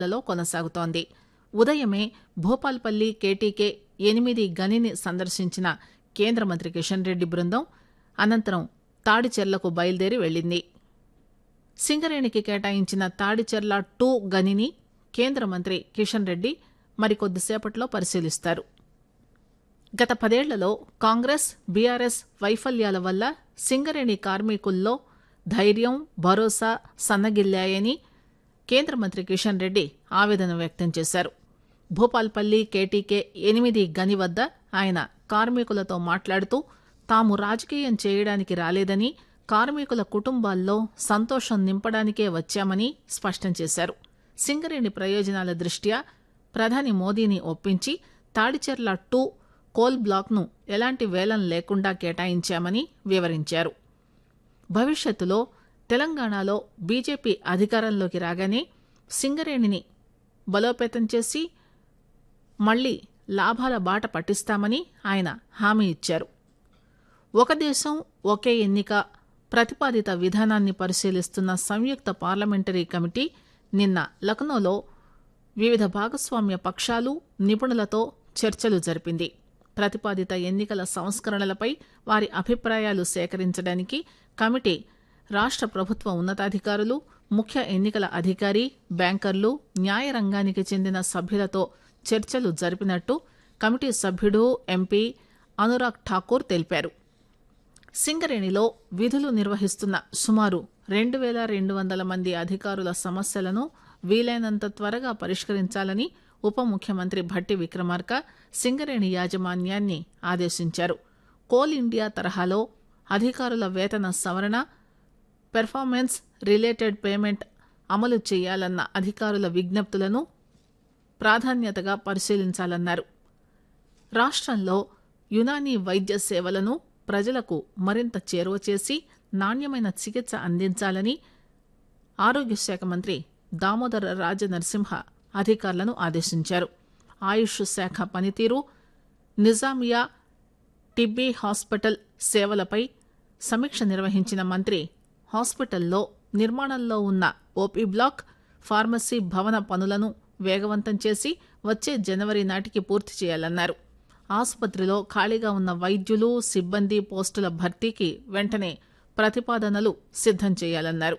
లలో కొనసాగుతోంది ఉదయమే భూపాల్పల్లి కేటీకే ఎనిమిది గనిని సందర్శించిన కేంద్ర మంత్రి కిషన్ రెడ్డి బృందం అనంతరం తాడిచెర్లకు బయలుదేరి వెళ్లింది సింగరేణికి కేటాయించిన తాడిచెర్ల టూ గనిని కేంద్ర మంత్రి కిషన్ రెడ్డి మరికొద్దిసేపట్లో పరిశీలిస్తారు గత పదేళ్లలో కాంగ్రెస్ బీఆర్ఎస్ వైఫల్యాల వల్ల సింగరేణి కార్మికుల్లో ధైర్యం భరోసా సన్నగిల్లాయని కేంద్ర మంత్రి కిషన్ రెడ్డి ఆవేదన వ్యక్తం చేశారు భూపాల్పల్లి కేటీకే ఎనిమిది గని వద్ద ఆయన కార్మికులతో మాట్లాడుతూ తాము రాజకీయం చేయడానికి రాలేదని కార్మికుల కుటుంబాల్లో సంతోషం నింపడానికే వచ్చామని స్పష్టం చేశారు సింగరేణి ప్రయోజనాల దృష్ట్యా ప్రధాని మోదీని ఒప్పించి తాడిచెర్ల టూ కోల్ బ్లాక్ను ఎలాంటి వేలం లేకుండా కేటాయించామని వివరించారు భవిష్యత్తులో తెలంగాణలో బీజేపీ అధికారంలోకి రాగానే సింగరేణిని బలోపేతం చేసి మళ్లీ లాభాల బాట పట్టిస్తామని ఆయన హామీ ఇచ్చారు ఒక దేశం ఒకే ఎన్నిక ప్రతిపాదిత విధానాన్ని పరిశీలిస్తున్న సంయుక్త పార్లమెంటరీ కమిటీ నిన్న లక్నోలో వివిధ భాగస్వామ్య పక్షాలు నిపుణులతో చర్చలు జరిపింది ప్రతిపాదిత ఎన్నికల సంస్కరణలపై వారి అభిప్రాయాలు సేకరించడానికి కమిటీ రాష్ట ప్రభుత్వ ఉన్నతాధికారులు ముఖ్య ఎన్నికల అధికారి బ్యాంకర్లు న్యాయ రంగానికి చెందిన సభ్యులతో చర్చలు జరిపినట్టు కమిటీ సభ్యుడు ఎంపీ అనురాగ్ ఠాకూర్ తెలిపారు సింగరేణిలో విధులు నిర్వహిస్తున్న సుమారు రెండు వేల రెండు వందల మంది అధికారుల సమస్యలను వీలైనంత త్వరగా పరిష్కరించాలని ఉప ముఖ్యమంత్రి భట్టి విక్రమార్క సింగరేణి యాజమాన్యాన్ని ఆదేశించారు కోల్ ఇండియా తరహాలో అధికారుల వేతన సవరణ పెర్ఫార్మెన్స్ రిలేటెడ్ పేమెంట్ అమలు చేయాలన్న అధికారుల విజ్ఞప్తులను ప్రాధాన్యతగా పరిశీలించాలన్నారు రాష్ట్రంలో యునానీ వైద్య సేవలను ప్రజలకు మరింత చేరువ చేసి నాణ్యమైన చికిత్స అందించాలని ఆరోగ్య శాఖ మంత్రి దామోదర రాజ నరసింహ అధికారులను ఆదేశించారు ఆయుష్ శాఖ పనితీరు నిజామియా టిబ్బీ హాస్పిటల్ సేవలపై సమీక్ష నిర్వహించిన మంత్రి హాస్పిటల్లో నిర్మాణంలో ఉన్న ఓపీ బ్లాక్ ఫార్మసీ భవన పనులను వేగవంతం చేసి వచ్చే జనవరి నాటికి పూర్తి చేయాలన్నారు ఆసుపత్రిలో ఖాళీగా ఉన్న వైద్యులు సిబ్బంది పోస్టుల భర్తీకి వెంటనే ప్రతిపాదనలు సిద్దం చేయాలన్నారు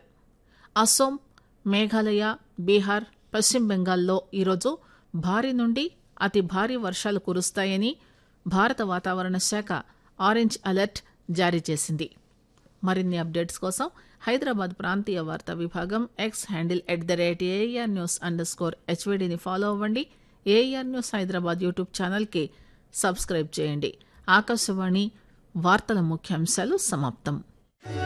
అసోం మేఘాలయ బీహార్ పశ్చిమ బెంగాల్లో ఈరోజు భారీ నుండి అతి భారీ వర్షాలు కురుస్తాయని భారత వాతావరణ శాఖ ఆరెంజ్ అలర్ట్ జారీ చేసింది మరిన్ని అప్డేట్స్ కోసం హైదరాబాద్ ప్రాంతీయ వార్తా విభాగం X handle at the rate AR news underscore హెచ్వీడీని ఫాలో అవ్వండి ఏఆర్ న్యూస్ హైదరాబాద్ యూట్యూబ్ ఛానల్కి సబ్స్క్రైబ్ చేయండి ఆకాశవాణి వార్తల ముఖ్యాంశాలు సమాప్తం